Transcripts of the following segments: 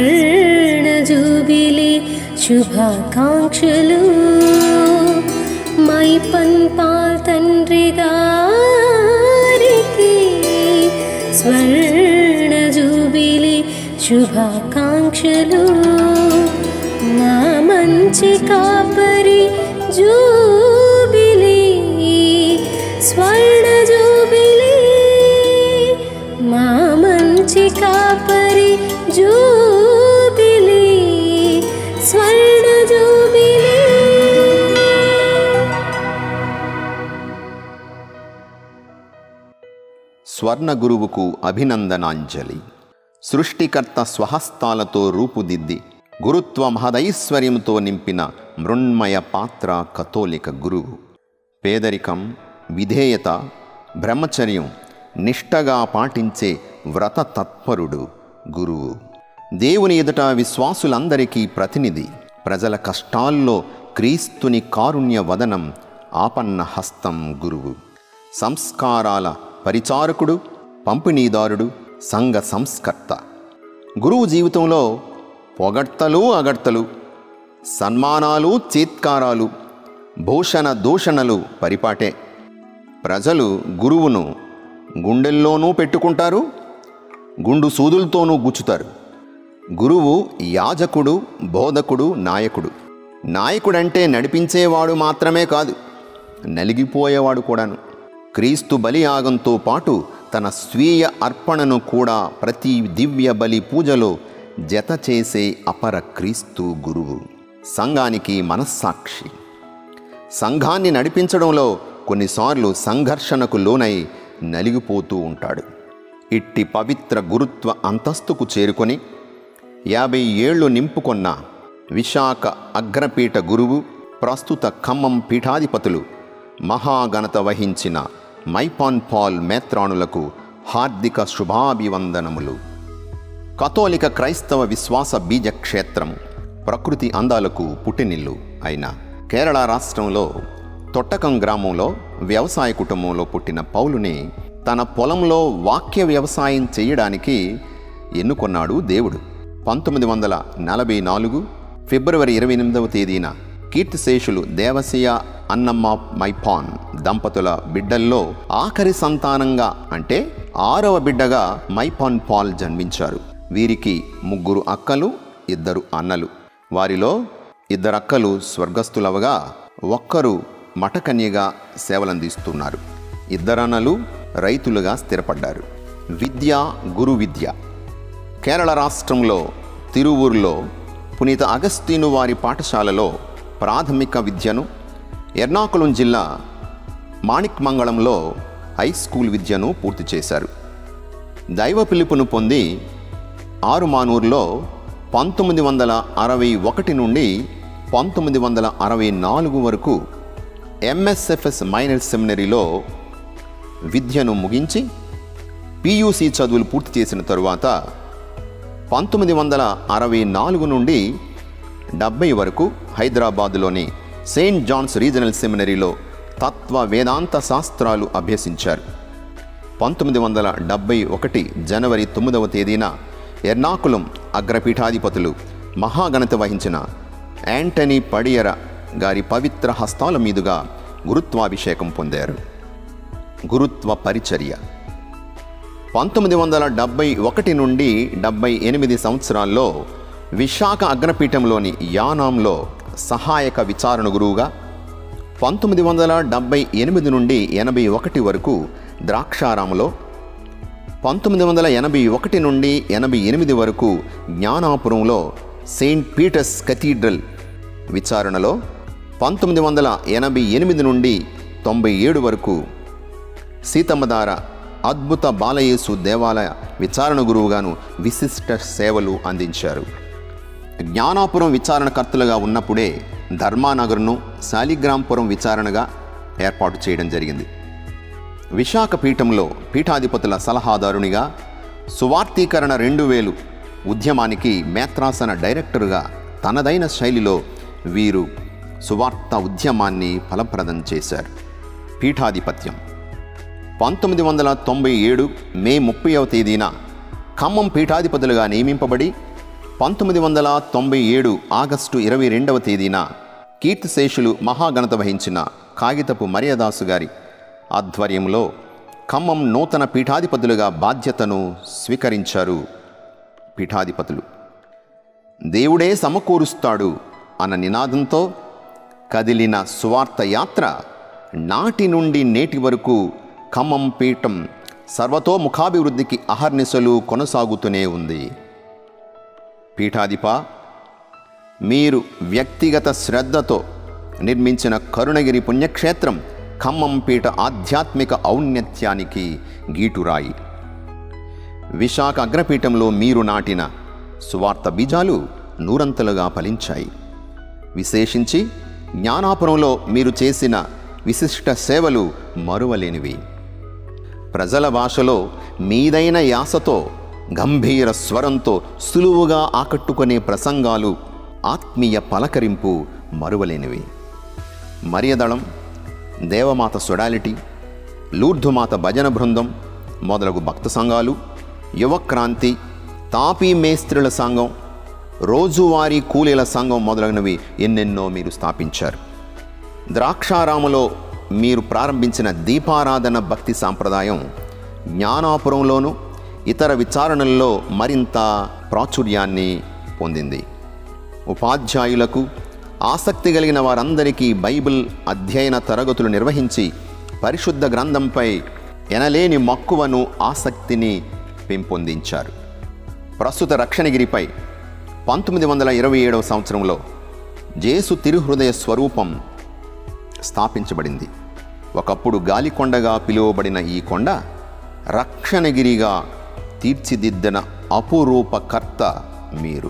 స్వర్ణ జూబిలి శుభాకాంక్షలు మై పన్పాల్ తండ్రి గారికి స్వర్ణ జూబిలి శుభాకాంక్షలు మా మంచి కాపరి జూబిలి స్వర్ణ జూబిలి మా మంచి కాపరి జూబిలి స్వర్ణ జూబిలి స్వర్ణ గురువుకు అభినందనాంజలి సృష్టికర్త స్వహస్తాలతో రూపుదిద్ది గురుత్వ మహదైశ్వర్యంతో నింపిన మృణ్మయ పాత్ర కథోలిక గురువు పేదరికం విధేయత బ్రహ్మచర్యం నిష్టగా పాటించే వ్రత తత్పరుడు గురువు దేవుని ఎదుట విశ్వాసులందరికీ ప్రతినిధి ప్రజల కష్టాల్లో క్రీస్తుని కారుణ్య వదనం ఆపన్న హస్తం గురువు సంస్కారాల పరిచారకుడు పంపిణీదారుడు సంఘ సంస్కర్త గురువు జీవితంలో పొగడ్తలు అగడ్తలు సన్మానాలు చీత్కారాలు భూషణ దూషణలు పరిపాటే ప్రజలు గురువును గుండెల్లోనూ పెట్టుకుంటారు గుండు సూదులతోనూ గుచ్చుతారు గురువు యాజకుడు బోధకుడు నాయకుడు నాయకుడంటే నడిపించేవాడు మాత్రమే కాదు నలిగిపోయేవాడు కూడాను క్రీస్తు బలియాగంతో పాటు తన స్వీయ అర్పణను కూడా ప్రతి దివ్య బలి పూజలో జత చేసే అపర క్రీస్తు గురువు సంఘానికి మనస్సాక్షి సంఘాన్ని నడిపించడంలో కొన్నిసార్లు సంఘర్షణకు లోనై నలిగిపోతూ ఉంటాడు ఇట్టి పవిత్ర గురుత్వ అంతస్తుకు చేరుకొని యాభై ఏళ్లు నింపుకొన్న విశాఖ అగ్రపీఠ గురువు ప్రస్తుత ఖమ్మం పీఠాధిపతులు మహాఘనత వహించిన మైపాన్ పాల్ మేత్రాణులకు హార్దిక శుభాభివందనములు కథోలిక క్రైస్తవ విశ్వాస బీజ క్షేత్రం ప్రకృతి అందాలకు పుట్టినిల్లు అయిన కేరళ రాష్ట్రంలో తొట్టకం గ్రామంలో వ్యవసాయ కుటుంబంలో పుట్టిన పౌలుని తన పొలంలో వాక్య వ్యవసాయం చేయడానికి ఎన్నుకొన్నాడు దేవుడు పంతొమ్మిది వందల నలభై నాలుగు ఫిబ్రవరి ఇరవై ఎనిమిదవ తేదీన కీర్తిశేషులు దేవసియ అన్నమ్మ మైపాన్ దంపతుల బిడ్డల్లో ఆఖరి సంతానంగా అంటే ఆరవ బిడ్డగా మైపాన్ పాల్ జన్మించారు వీరికి ముగ్గురు అక్కలు ఇద్దరు అన్నలు వారిలో ఇద్దరక్కలు స్వర్గస్థులవగా ఒక్కరు మఠకన్యగా సేవలందిస్తున్నారు ఇద్దరన్నలు రైతులుగా స్థిరపడ్డారు విద్య గురు విద్య కేరళ రాష్ట్రంలో తిరువూరులో పునీత అగస్తీను వారి పాఠశాలలో ప్రాథమిక విద్యను ఎర్నాకుళం జిల్లా మాణిక్మంగళంలో హై స్కూల్ విద్యను పూర్తి చేశారు దైవ పిలుపును పొంది ఆరుమానూరులో పంతొమ్మిది వందల అరవై ఒకటి నుండి పంతొమ్మిది వందల అరవై నాలుగు వరకు ఎంఎస్ఎఫ్ఎస్ మైనర్ సెమినరీలో విద్యను ముగించి పియూసి చదువులు పూర్తి చేసిన తరువాత పంతొమ్మిది వందల అరవై నాలుగు నుండి డెబ్బై వరకు హైదరాబాదులోని సెయింట్ జాన్స్ రీజనల్ సెమినరీలో తత్వ వేదాంత శాస్త్రాలు అభ్యసించారు పంతొమ్మిది వందల డెబ్బై ఒకటి జనవరి తొమ్మిదవ తేదీన ఎర్నాకుళం అగ్రపీఠాధిపతులు మహాగణత వహించిన యాంటనీ పడియర గారి పవిత్ర హస్తాల మీదుగా గురుత్వాభిషేకం పొందారు గురుత్వ పరిచర్య పంతొమ్మిది వందల డెబ్బై ఒకటి నుండి డెబ్బై ఎనిమిది సంవత్సరాల్లో విశాఖ అగ్రపీఠంలోని యానాంలో సహాయక విచారణ గురువుగా పంతొమ్మిది వందల డెబ్బై ఎనిమిది నుండి ఎనభై ఒకటి వరకు ద్రాక్షారాములో పంతొమ్మిది వందల ఎనభై ఒకటి నుండి ఎనభై ఎనిమిది వరకు జ్ఞానాపురంలో సెయింట్ పీటర్స్ కథీడ్రల్ విచారణలో పంతొమ్మిది వందల ఎనభై ఎనిమిది నుండి తొంభై ఏడు వరకు సీతమ్మధార అద్భుత బాలయేసు దేవాలయ విచారణ గురువుగాను విశిష్ట సేవలు అందించారు జ్ఞానాపురం విచారణకర్తలుగా ఉన్నప్పుడే ధర్మానగర్ను శాలిగ్రాంపురం విచారణగా ఏర్పాటు చేయడం జరిగింది విశాఖ పీఠంలో పీఠాధిపతుల సలహాదారునిగా సువార్తీకరణ రెండు వేలు ఉద్యమానికి మేత్రాసన డైరెక్టరుగా తనదైన శైలిలో వీరు సువార్త ఉద్యమాన్ని ఫలప్రదం చేశారు పీఠాధిపత్యం పంతొమ్మిది వందల తొంభై ఏడు మే ముప్పైవ తేదీన ఖమ్మం పీఠాధిపతులుగా నియమింపబడి పంతొమ్మిది వందల తొంభై ఏడు ఆగస్టు ఇరవై రెండవ తేదీన కీర్తిశేషులు మహాఘనత వహించిన కాగితపు మరియదాసు గారి ఆధ్వర్యంలో ఖమ్మం నూతన పీఠాధిపతులుగా బాధ్యతను స్వీకరించారు పీఠాధిపతులు దేవుడే సమకూరుస్తాడు అన్న నినాదంతో కదిలిన సువార్త యాత్ర నాటి నుండి నేటి వరకు ఖమ్మం పీఠం సర్వతోముఖాభివృద్ధికి అహర్నిశలు కొనసాగుతూనే ఉంది పీఠాధిప మీరు వ్యక్తిగత శ్రద్ధతో నిర్మించిన కరుణగిరి పుణ్యక్షేత్రం ఖమ్మం పీఠ ఆధ్యాత్మిక ఔన్నత్యానికి గీటురాయి విశాఖ అగ్రపీఠంలో మీరు నాటిన సువార్త బీజాలు నూరంతలుగా ఫలించాయి విశేషించి జ్ఞానాపురంలో మీరు చేసిన విశిష్ట సేవలు మరువలేనివి ప్రజల భాషలో మీదైన యాసతో గంభీర స్వరంతో సులువుగా ఆకట్టుకునే ప్రసంగాలు ఆత్మీయ పలకరింపు మరువలేనివి మరియదళం దేవమాత సొడాలిటీ లూర్ధుమాత భజన బృందం మొదలగు భక్త సంఘాలు యువక్రాంతి తాపీ మేస్త్రుల సంఘం రోజువారీ కూలీల సంఘం మొదలగునవి ఎన్నెన్నో మీరు స్థాపించారు ద్రాక్షారాములో మీరు ప్రారంభించిన దీపారాధన భక్తి సాంప్రదాయం జ్ఞానాపురంలోను ఇతర విచారణల్లో మరింత ప్రాచుర్యాన్ని పొందింది ఉపాధ్యాయులకు ఆసక్తి కలిగిన వారందరికీ బైబిల్ అధ్యయన తరగతులు నిర్వహించి పరిశుద్ధ గ్రంథంపై ఎనలేని మక్కువను ఆసక్తిని పెంపొందించారు ప్రస్తుత రక్షణగిరిపై పంతొమ్మిది వందల ఇరవై ఏడవ సంవత్సరంలో జేసు తిరుహృదయ స్వరూపం స్థాపించబడింది ఒకప్పుడు గాలికొండగా పిలువబడిన ఈ కొండ రక్షణగిరిగా తీర్చిదిద్దిన అపురూపకర్త మీరు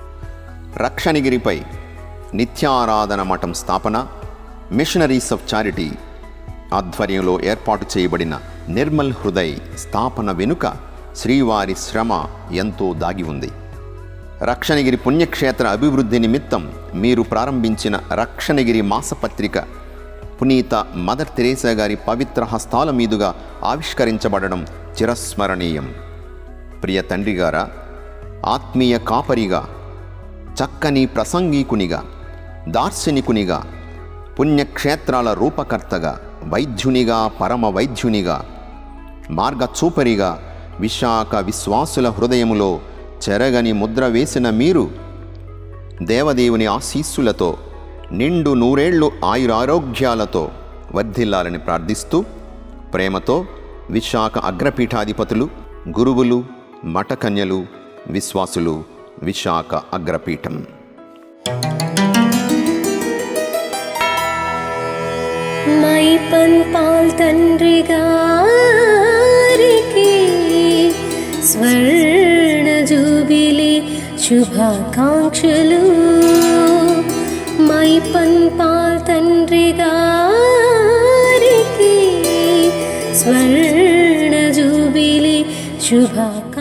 రక్షణగిరిపై నిత్యారాధన మఠం స్థాపన మిషనరీస్ ఆఫ్ చారిటీ ఆధ్వర్యంలో ఏర్పాటు చేయబడిన నిర్మల్ హృదయ్ స్థాపన వెనుక శ్రీవారి శ్రమ ఎంతో దాగి ఉంది రక్షణగిరి పుణ్యక్షేత్ర అభివృద్ధి నిమిత్తం మీరు ప్రారంభించిన రక్షణగిరి మాసపత్రిక పునీత మదర్ తెరేసా గారి పవిత్ర హస్తాల మీదుగా ఆవిష్కరించబడడం చిరస్మరణీయం ప్రియ తండ్రిగారా ఆత్మీయ కాపరిగా చక్కని ప్రసంగీకునిగా దార్శనికునిగా పుణ్యక్షేత్రాల రూపకర్తగా వైద్యునిగా పరమ వైద్యునిగా మార్గచూపరిగా విశాఖ విశ్వాసుల హృదయములో చెరగని ముద్ర వేసిన మీరు దేవదేవుని ఆశీస్సులతో నిండు నూరేళ్లు ఆయురారోగ్యాలతో వర్ధిల్లాలని ప్రార్థిస్తూ ప్రేమతో విశాఖ అగ్రపీఠాధిపతులు గురువులు మఠకన్యలు విశ్వాసులు విశాఖ అగ్రపీఠం మైపన్ పాల్ తండ్రి గారికి స్వర్ణ జూబిలి శుభాకాంక్షలు మైపన్ పాల్ తండ్రి గారికి స్వర్ణ జూబిలి శుభాకాంక్షలు